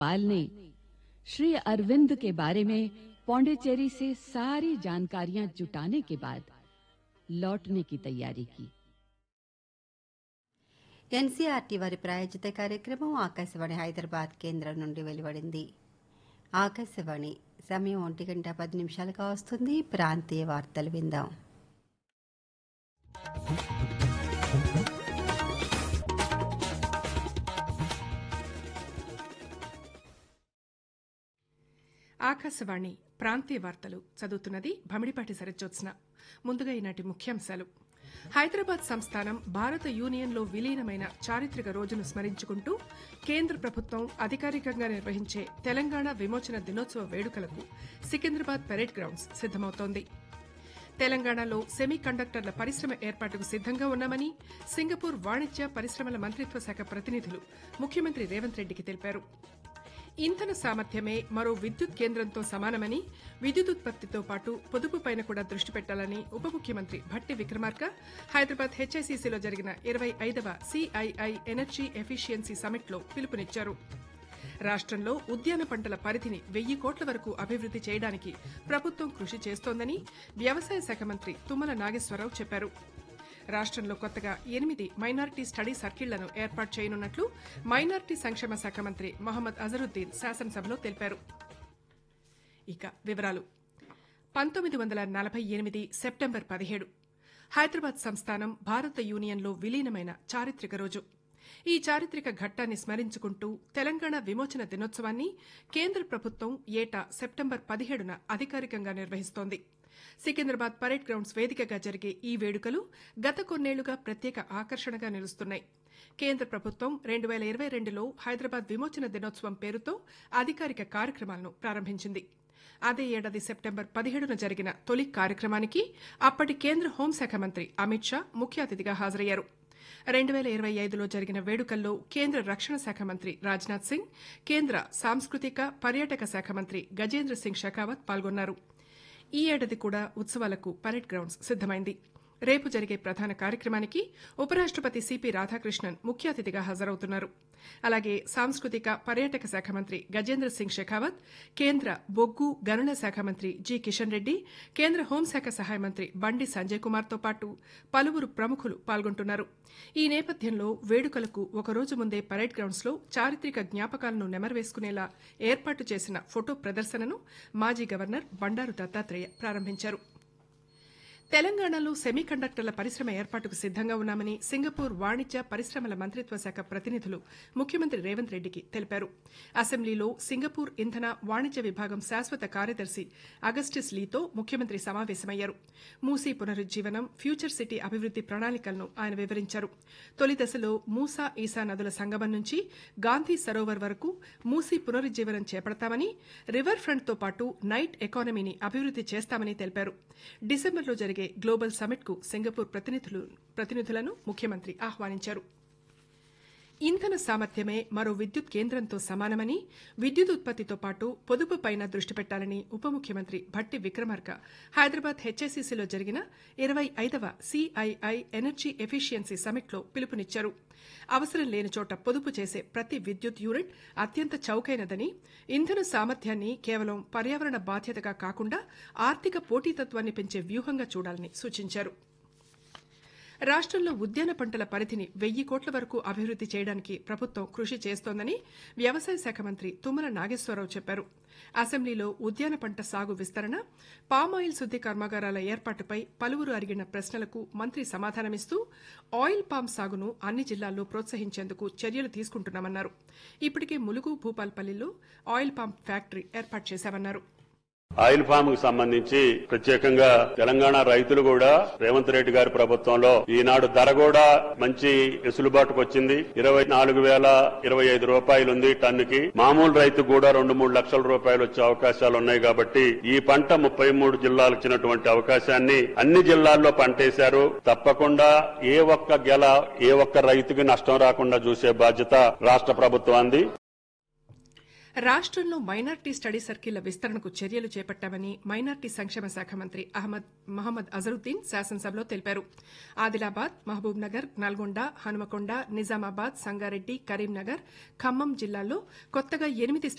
पाल ने श्री अरविंद के बारे में पौंडेचेरी से सारी जानकारियां जुटाने के बाद लौटने की तैयारी की ఎన్సీఆర్టీ వారి ప్రాయోజిత కార్యక్రమం ఆకాశవాణి హైదరాబాద్ కేంద్రం నుండి వెలువడింది ఆకాశవాణి సమయం ఒంటి గంట పది నిమిషాలుగా వస్తుంది ప్రాంతీయ వార్తలు విందాం ఆకాశవాణి ప్రాంతీయ వార్తలు చదువుతున్నది భమిడిపాటి సరజ్జోత్స్న ముందుగా ఈనాటి ముఖ్యాంశాలు హైదరాబాద్ సంస్థానం భారత యూనియన్లో విలీనమైన చారిత్రక రోజును స్మరించుకుంటూ కేంద్ర ప్రభుత్వం అధికారికంగా నిర్వహించే తెలంగాణ విమోచన దినోత్సవ వేడుకలకు సికింద్రాబాద్ పరేడ్ గ్రౌండ్స్ సిద్దమవుతోంది తెలంగాణలో సెమీ కండక్టర్ల పరిశ్రమ ఏర్పాటుకు సిద్దంగా ఉన్నామని సింగపూర్ వాణిజ్య పరిశ్రమల మంత్రిత్వ శాఖ ప్రతినిధులు ముఖ్యమంత్రి రేవంత్ రెడ్డికి తెలిపారు ఇంధన సామర్థ్యమే మరో విద్యుత్ కేంద్రంతో సమానమని విద్యుత్ ఉత్పత్తితో పాటు పొదుపుపైన కూడా దృష్టి పెట్టాలని ఉప ముఖ్యమంత్రి భట్టి విక్రమార్క హైదరాబాద్ హెచ్ఐసిసిలో జరిగిన ఇరవై ఐదవ సిఐఐ ఎనర్జీ ఎఫిషియన్సీ సమిట్లో పిలుపునిచ్చారు రాష్ట్రంలో ఉద్యాన పంటల పరిధిని వెయ్యి కోట్ల వరకు అభివృద్ది చేయడానికి ప్రభుత్వం కృషి చేస్తోందని వ్యవసాయ శాఖ మంత్రి తుమ్మల నాగేశ్వరరావు చెప్పారు రాష్ట్రంలో కొత్తగా ఎనిమిది మైనారిటీ స్టడీ సర్కిళ్లను ఏర్పాటు చేయనున్నట్లు మైనారిటీ సంక్షేమ శాఖ మంత్రి మహమ్మద్ అజరుద్దీన్ శాసనసభలో తెలిపారు ఇక వివరాలు పంతొమ్మిది వందల నలభై ఎనిమిది సెప్టెంబర్ పదిహేడు హైదరాబాద్ సంస్థానం భారత యూనియన్లో విలీనమైన చారిత్రక రోజు ఈ చారిత్రక ఘట్టాన్ని స్మరించుకుంటూ తెలంగాణ విమోచన దినోత్సవాన్ని కేంద్ర ప్రభుత్వం ఏటా సెప్టెంబర్ పదిహేడున అధికారికంగా నిర్వహిస్తోంది సికింద్రాబాద్ పరేడ్ గ్రౌండ్స్ వేదికగా జరిగే ఈ వేడుకలు గత కొన్నేళ్లుగా ప్రత్యేక ఆకర్షణగా నిలుస్తున్నాయి కేంద్ర ప్రభుత్వం రెండు వేల ఇరవై రెండులో హైదరాబాద్ విమోచన దినోత్సవం పేరుతో అధికారిక కార్యక్రమాలను ప్రారంభించింది అదే ఏడాది సెప్టెంబర్ పదిహేడున జరిగిన తొలి కార్యక్రమానికి అప్పటి కేంద్ర హోంశాఖ మంత్రి అమిత్ షా ముఖ్య అతిథిగా హాజరయ్యారు రెండు వేల ఇరవై ఐదులో జరిగిన వేడుకల్లో కేంద్ర రక్షణ శాఖ మంత్రి రాజ్నాథ్ సింగ్ కేంద్ర సాంస్కృతిక పర్యాటక శాఖ మంత్రి గజేంద్ర సింగ్ షెకావత్ పాల్గొన్నారు ఈ ఏడాది కూడా ఉత్సవాలకు పరేడ్ గ్రౌండ్స్ సిద్దమైంది రేపు జరిగే ప్రధాన కార్యక్రమానికి ఉపరాష్టపతి సిపి రాధాకృష్ణన్ ముఖ్య అతిథిగా హాజరవుతున్నారు అలాగే సాంస్కృతిక పర్యాటక శాఖ మంత్రి గజేంద్ర సింగ్ షెకావత్ కేంద్ర బొగ్గు గనుల శాఖ మంత్రి జి కిషన్ రెడ్డి కేంద్ర హోంశాఖ సహాయ మంత్రి బండి సంజయ్ కుమార్తో పాటు పలువురు ప్రముఖులు పాల్గొంటున్నారు ఈ నేపథ్యంలో వేడుకలకు ఒకరోజు ముందే పరేడ్ గ్రౌండ్స్లో చారిత్రక జ్ఞాపకాలను నెమరవేసుకునేలా ఏర్పాటు చేసిన ఫోటో ప్రదర్శనను మాజీ గవర్నర్ బండారు దత్తాత్రేయ ప్రారంభించారు తెలంగాణలో సెమీ కండక్టర్ల పరిశ్రమ ఏర్పాటుకు సిద్దంగా ఉన్నామని సింగపూర్ వాణిజ్య పరిశ్రమల మంత్రిత్వ శాఖ ప్రతినిధులు ముఖ్యమంత్రి రేవంత్ రెడ్డికి తెలిపారు అసెంబ్లీలో సింగపూర్ ఇంధన వాణిజ్య విభాగం శాశ్వత కార్యదర్శి అగస్టిస్ లీతో ముఖ్యమంత్రి సమావేశమయ్యారు మూసీ పునరుజ్జీవనం ఫ్యూచర్ సిటీ అభివృద్ది ప్రణాళికలను ఆయన వివరించారు తొలి దశలో మూసా ఈసా నదుల సంగమం నుంచి గాంధీ సరోవర్ వరకు మూసీ పునరుజ్జీవనం చేపడతామని రివర్ ఫ్రంట్ తో పాటు నైట్ ఎకానమీని అభివృద్ది చేస్తామని తెలిపారు డిసెంబర్లో జరిగే గ్లోబల్ సమిట్ కు సింగపూర్ ప్రతినిధులు ప్రతినిధులను ముఖ్యమంత్రి ఆహ్వానించారు ఇంధన సామర్థ్యమే మరో విద్యుత్ కేంద్రంతో సమానమని విద్యుత్ ఉత్పత్తితో పాటు పొదుపుపైన దృష్టి పెట్టాలని ఉప ముఖ్యమంత్రి భట్టి విక్రమార్క హైదరాబాద్ హెచ్ఎస్సీసీలో జరిగిన ఇరవై ఐదవ సిఐఐ ఎనర్జీ ఎఫిషియన్సీ సమిట్లో పిలుపునిచ్చారు అవసరం లేని చోట పొదుపు చేసే ప్రతి విద్యుత్ యూనిట్ అత్యంత చౌకైనదని ఇంధన సామర్థ్యాన్ని కేవలం పర్యావరణ బాధ్యతగా కాకుండా ఆర్థిక పోటీతత్వాన్ని పెంచే వ్యూహంగా చూడాలని సూచించారు రాష్ట్రంలో ఉద్యాన పంటల పరిధిని వెయ్యి కోట్ల వరకు అభివృద్ది చేయడానికి ప్రభుత్వం కృషి చేస్తోందని వ్యవసాయ శాఖ మంత్రి తుమ్మల నాగేశ్వరరావు చెప్పారు అసెంబ్లీలో ఉద్యాన పంట సాగు విస్తరణ పామాయిల్ శుద్ది కర్మాగారాల ఏర్పాటుపై పలువురు అడిగిన ప్రశ్నలకు మంత్రి సమాధానమిస్తూ ఆయిల్ పామ్ సాగును అన్ని జిల్లాల్లో ప్రోత్సహించేందుకు చర్యలు తీసుకుంటున్నామన్నారు ఇప్పటికే ములుగు భూపాల్పల్లిలో ఆయిల్ పామ్ ఫ్యాక్టరీ ఏర్పాటు చేశామన్నారు ఆయిల్ ఫామ్ కు సంబంధించి ప్రత్యేకంగా తెలంగాణ రైతులు కూడా రేవంత్ రెడ్డి గారి ప్రభుత్వంలో ఈనాడు ధర కూడా మంచి వెసులుబాటుకు వచ్చింది ఇరవై నాలుగు వేల ఇరవై ఐదు రూపాయలు ఉంది టన్నుకి మామూలు రైతు కూడా రెండు మూడు లక్షల రూపాయలు వచ్చే అవకాశాలు ఉన్నాయి కాబట్టి ఈ పంట ముప్పై మూడు జిల్లాలకు ఇచ్చినటువంటి అవకాశాన్ని అన్ని జిల్లాల్లో పంటేశారు తప్పకుండా ఏ ఒక్క గెల ఏ ఒక్క రైతుకి నష్టం రాకుండా చూసే బాధ్యత రాష్ట్ర ప్రభుత్వాన్ని రాష్ట్రంలో మైనార్టీ స్టడీ సర్కిళ్ల విస్తరణకు చర్యలు చేపట్టామని మైనార్టీ సంక్షేమ శాఖ మంత్రి అహ్మద్ మహమ్మద్ అజరుద్దీన్ శాసనసభలో తెలిపారు ఆదిలాబాద్ మహబూబ్ నగర్ నల్గొండ హనుమకొండ నిజామాబాద్ సంగారెడ్డి కరీంనగర్ ఖమ్మం జిల్లాల్లో కొత్తగా ఎనిమిది